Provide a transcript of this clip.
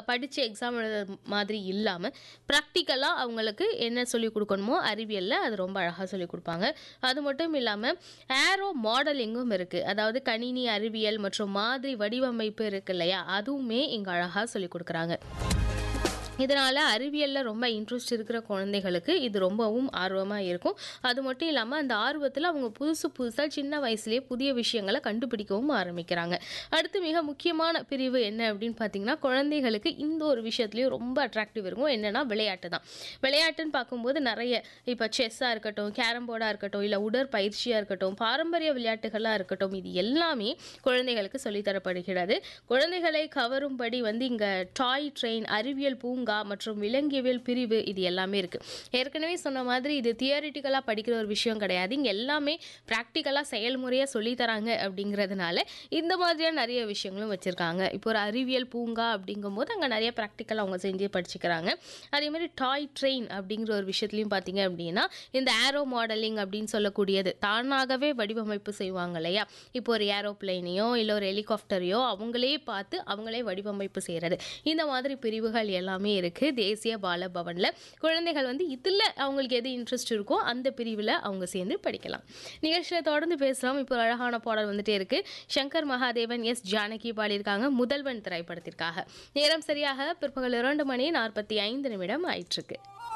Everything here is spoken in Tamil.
படித்து எக்ஸாம் எழுத மாதிரி இல்லாமல் ப்ராக்டிக்கலாக அவங்களுக்கு என்ன சொல்லிக் கொடுக்கணுமோ அறிவியலில் அது ரொம்ப அழகாக சொல்லிக் கொடுப்பாங்க அது மட்டும் இல்லாமல் ஏரோ மாடலிங்கும் இருக்குது அதாவது கணினி அறிவியல் மற்றும் மாதிரி வடிவமைப்பு இருக்கு இல்லையா அதுவுமே இங்கே அழகாக சொல்லிக் கொடுக்குறாங்க இதனால் அறிவியலில் ரொம்ப இன்ட்ரெஸ்ட் இருக்கிற குழந்தைகளுக்கு இது ரொம்பவும் ஆர்வமாக இருக்கும் அது மட்டும் இல்லாமல் அந்த ஆர்வத்தில் அவங்க புதுசு புதுசாக சின்ன வயசுலேயே புதிய விஷயங்களை கண்டுபிடிக்கவும் ஆரம்பிக்கிறாங்க அடுத்து மிக முக்கியமான பிரிவு என்ன அப்படின்னு பார்த்தீங்கன்னா குழந்தைகளுக்கு இந்த ஒரு விஷயத்துலையும் ரொம்ப அட்ராக்டிவ் இருக்கும் என்னென்னா விளையாட்டு தான் விளையாட்டுன்னு பார்க்கும்போது நிறைய இப்போ செஸ்ஸாக இருக்கட்டும் கேரம் போர்டாக இருக்கட்டும் இல்லை உடற்பயிற்சியாக இருக்கட்டும் பாரம்பரிய விளையாட்டுகளாக இருக்கட்டும் இது எல்லாமே குழந்தைகளுக்கு சொல்லித்தரப்படுகிறது குழந்தைகளை கவரும்படி வந்து இங்கே டாய் ட்ரெயின் அறிவியல் பூங்கா மற்றும் விலங்கியவியல் பிரிவு இது எல்லாமே இருக்குது ஏற்கனவே சொன்ன மாதிரி இது தியரிட்டிக்கலாக படிக்கிற ஒரு விஷயம் கிடையாது இங்கே எல்லாமே ப்ராக்டிக்கலாக செயல்முறையாக சொல்லித்தராங்க அப்படிங்கிறதுனால இந்த மாதிரியான நிறைய விஷயங்களும் வச்சுருக்காங்க இப்போ ஒரு அறிவியல் பூங்கா அப்படிங்கும்போது அங்கே நிறைய ப்ராக்டிக்கல் அவங்க செஞ்சு படிச்சுக்கிறாங்க அதே மாதிரி டாய் ட்ரெயின் அப்படிங்கிற ஒரு விஷயத்துலையும் பார்த்தீங்க அப்படின்னா இந்த ஏரோ மாடலிங் அப்படின்னு சொல்லக்கூடியது தானாகவே வடிவமைப்பு செய்வாங்க இல்லையா இப்போ ஒரு ஏரோப்ளைனையோ இல்லை ஒரு ஹெலிகாப்டரையோ அவங்களே பார்த்து அவங்களே வடிவமைப்பு செய்கிறது இந்த மாதிரி பிரிவுகள் எல்லாமே இருக்குது தேசிய பால பவனில் குழந்தைகள் வந்து இதில் அவங்களுக்கு எது இன்ட்ரெஸ்ட் இருக்கோ அந்த பிரிவில் அவங்க சேர்ந்து படிக்கலாம் நிகழ்ச்சியில் தொடர்ந்து பேசலாம் இப்போ ஒரு அழகான பாடல் வந்துட்டே இருக்கு சங்கர் மகாதேவன் எஸ் ஜானகி பாடியிருக்காங்க முதல்வன் திரைப்படத்திற்காக நேரம் சரியாக பிற்பகல் இரண்டு மணி நாற்பத்தி ஐந்து நிமிடம் ஆயிட்டிருக்கு